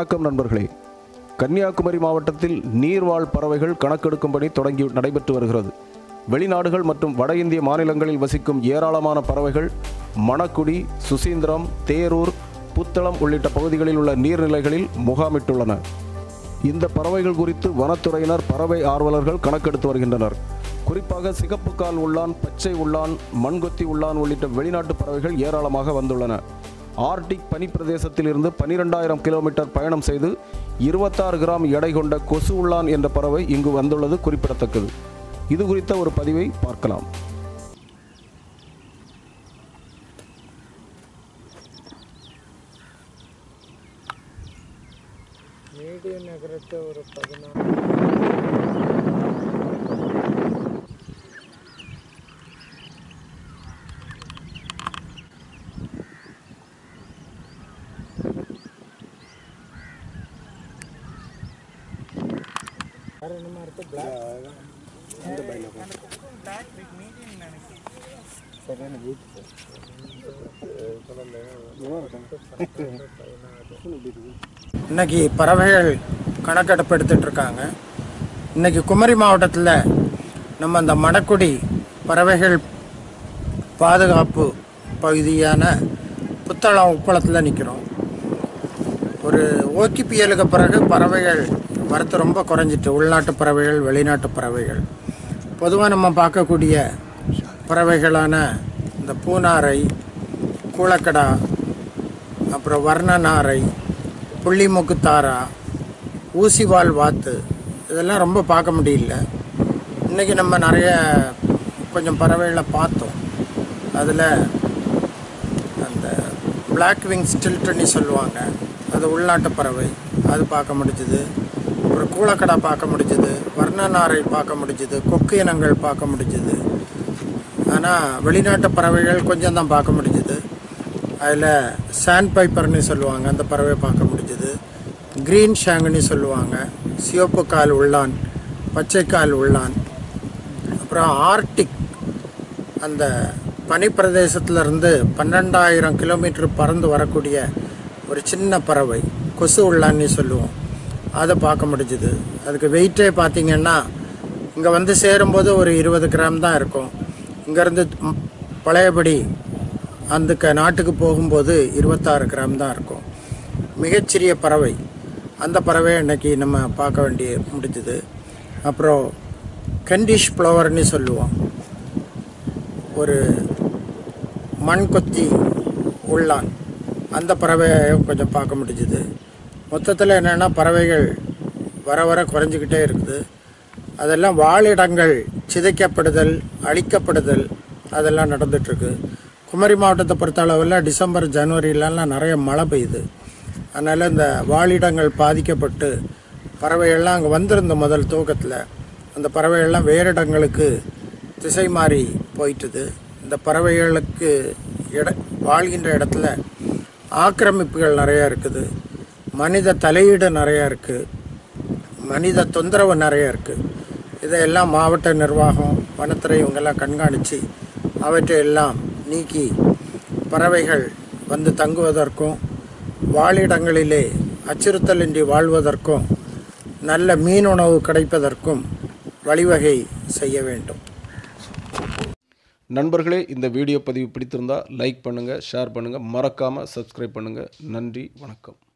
வணக்கம் நண்பர்களே கன்னியாகுமரி மாவட்டத்தில் நீர்வாழ் பறவைகள் கணக்கெடுக்கும் பணி தொடங்கி நடைபெற்று வருகிறது வெளிநாடுகள் மற்றும் வட இந்திய மாநிலங்களில் வசிக்கும் ஏராளமான பறவைகள் மணக்குடி சுசீந்திரம் தேரூர் புத்தளம் உள்ளிட்ட பகுதிகளில் உள்ள நீர்நிலைகளில் முகாமிட்டுள்ளன இந்த பறவைகள் குறித்து வனத்துறையினர் பறவை ஆர்வலர்கள் கணக்கெடுத்து வருகின்றனர் குறிப்பாக சிகப்பு கால் உள்ளான் பச்சை உள்ளான் மண்கொத்தி உள்ளான் உள்ளிட்ட வெளிநாட்டு பறவைகள் ஏராளமாக வந்துள்ளன ஆர்டிக் பனிப்பிரதேசத்திலிருந்து பனிரெண்டாயிரம் கிலோமீட்டர் பயணம் செய்து இருபத்தாறு கிராம் எடை கொண்ட கொசு உள்ளான் என்ற பறவை இங்கு வந்துள்ளது குறிப்பிடத்தக்கது இது குறித்த ஒரு பதிவை பார்க்கலாம் மீடிய நகரத்தை ஒரு பதினாறு வேற என்னமா இருக்கு பிளாக் சரியான வீட்டு இன்னைக்கு பறவைகள் கணக்கெடுப்பு எடுத்துட்டு இருக்காங்க இன்னைக்கு குமரி மாவட்டத்தில் நம்ம அந்த மணக்குடி பறவைகள் பாதுகாப்பு பகுதியான புத்தளம் உப்பளத்தில் நிற்கிறோம் ஒரு ஓக்கி புயலுக்கு பிறகு பறவைகள் வரத்து ரொம்ப குறைஞ்சிட்டு உள்நாட்டு பறவைகள் வெளிநாட்டு பறவைகள் பொதுவாக நம்ம பார்க்கக்கூடிய பறவைகளான இந்த பூனாரை கூளக்கடா அப்புறம் வர்ணநாரை புள்ளிமுக்குத்தாரா ஊசிவால் வாத்து இதெல்லாம் ரொம்ப பார்க்க முடியல இன்றைக்கி நம்ம நிறைய கொஞ்சம் பறவைகளை பார்த்தோம் அதில் அந்த பிளாக் விங் ஸ்டில்ட்டுன்னு சொல்லுவாங்க அது உள்நாட்டு பறவை அது பார்க்க முடிஞ்சுது ஒரு கூளக்கடா பார்க்க முடிஞ்சுது வர்ணநாரை பார்க்க முடிஞ்சுது கொக்கு இனங்கள் பார்க்க முடிஞ்சுது ஆனால் வெளிநாட்டு பறவைகள் கொஞ்சம் தான் பார்க்க முடிஞ்சுது அதில் சாண்ட் பைப்பர்னு சொல்லுவாங்க அந்த பறவை பார்க்க முடிஞ்சுது க்ரீன் ஷாங்குன்னு சொல்லுவாங்க சிவப்பு கால் உள்ளான் பச்சை கால் உள்ளான் அப்புறம் ஆர்டிக் அந்த பனிப்பிரதேசத்திலிருந்து பன்னெண்டாயிரம் கிலோமீட்டர் பறந்து வரக்கூடிய ஒரு சின்ன பறவை கொசு உள்ளான்னு சொல்லுவோம் அதை பார்க்க முடிஞ்சுது அதுக்கு வெயிட்டே பார்த்தீங்கன்னா இங்கே வந்து சேரும்போது ஒரு இருபது கிராம் தான் இருக்கும் இங்கேருந்து ம், பழையபடி அந்த க- நாட்டுக்கு போகும்போது இருபத்தாறு கிராம் தான் இருக்கும் மிகச்சிறிய பறவை அந்த பறவையை இன்னைக்கு நம்ம பார்க்க வேண்டிய முடிஞ்சுது அப்புறம் கண்டிஷ் ஃப்ளவர்னு சொல்லுவோம் ஒரு மண் கொத்தி உள்ளான் அந்த பறவையும் கொஞ்சம் பார்க்க முடிஞ்சுது மொத்தத்தில் என்னென்னா பறவைகள் வர வர குறைஞ்சிக்கிட்டே இருக்குது அதெல்லாம் வாழிடங்கள் சிதைக்கப்படுதல் அழிக்கப்படுதல் அதெல்லாம் நடந்துட்டுருக்கு குமரி மாவட்டத்தை பொறுத்த அளவில் டிசம்பர் ஜனவரியிலலாம் நிறைய மழை பெய்யுது அதனால் இந்த வாழிடங்கள் பாதிக்கப்பட்டு பறவைகள்லாம் அங்கே வந்திருந்த முதல் துவக்கத்தில் அந்த பறவைகள்லாம் வேறு இடங்களுக்கு திசை மாறி போயிட்டுது இந்த பறவைகளுக்கு இட வாழ்கின்ற இடத்துல ஆக்கிரமிப்புகள் நிறையா இருக்குது மனித தலையீடு நிறையா இருக்குது மனித தொந்தரவு நிறைய இருக்குது இதையெல்லாம் மாவட்ட நிர்வாகம் வனத்துறை இவங்கெல்லாம் கண்காணித்து அவற்றை எல்லாம் நீக்கி பறவைகள் வந்து தங்குவதற்கும் வாழிடங்களிலே அச்சுறுத்தலின்றி வாழ்வதற்கும் நல்ல மீன் உணவு கிடைப்பதற்கும் வழிவகை செய்ய வேண்டும் நண்பர்களே இந்த வீடியோ பதிவு பிடித்திருந்தால் லைக் பண்ணுங்கள் ஷேர் பண்ணுங்கள் மறக்காமல் சப்ஸ்கிரைப் பண்ணுங்கள் நன்றி வணக்கம்